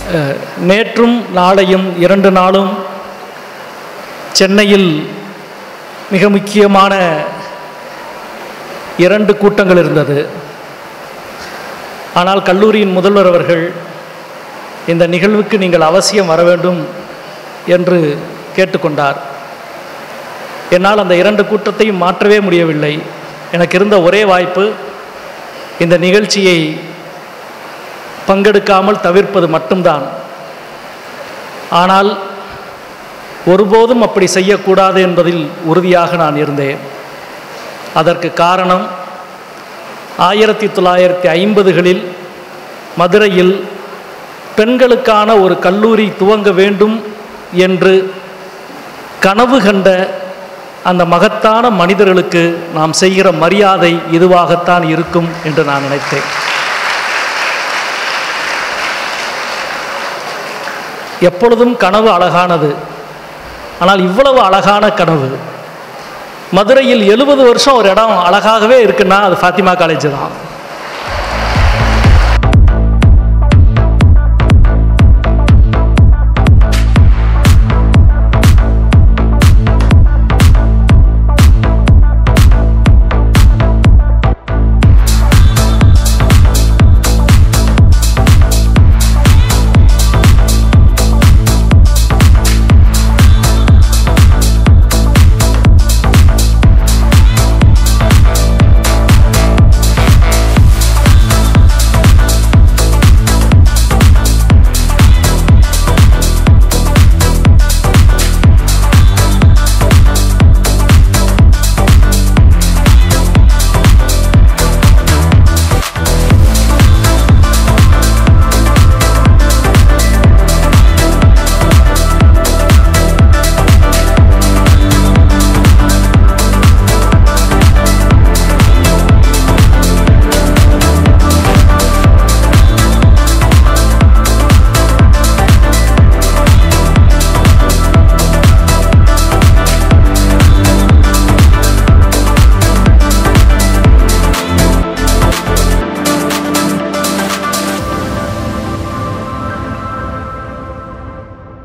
அஹ், நேற்றும் நாளையும் இரண்டு நாளும் சென்னையில் மிக முக்கியமான இரண்டு கூட்டங்கள் இருந்தது ஆனால் கல்லூரியின் முதல்வர் அவர்கள் இந்த நிகழ்வுக்கு நீங்கள் அவசியம் வர வேண்டும் என்று கேட்டுக்கொண்டார் என்னால் அந்த இரண்டு கூட்டத்தையும் மாற்றவே முடியவில்லை எனக்கு இருந்த ஒரே வாய்ப்பு இந்த நிகழ்ச்சியை பங்கெடுக்காமல் தவிர்ப்பது மட்டும்தான் ஆனால் ஒருபோதும் அப்படி செய்யக்கூடாது என்பதில் உறுதியாக நான் இருந்தேன் அதற்கு காரணம் ஆயிரத்தி தொள்ளாயிரத்தி ஐம்பதுகளில் மதுரையில் பெண்களுக்கான ஒரு கல்லூரி துவங்க வேண்டும் என்று கனவு கண்ட அந்த மகத்தான மனிதர்களுக்கு நாம் செய்கிற மரியாதை இதுவாகத்தான் இருக்கும் என்று நான் நினைத்தேன் எப்பொழுதும் கனவு அழகானது ஆனால் இவ்வளவு அழகான கனவு மதுரையில் எழுபது வருஷம் ஒரு இடம் அழகாகவே இருக்குன்னா அது ஃபாத்திமா காலேஜ் தான்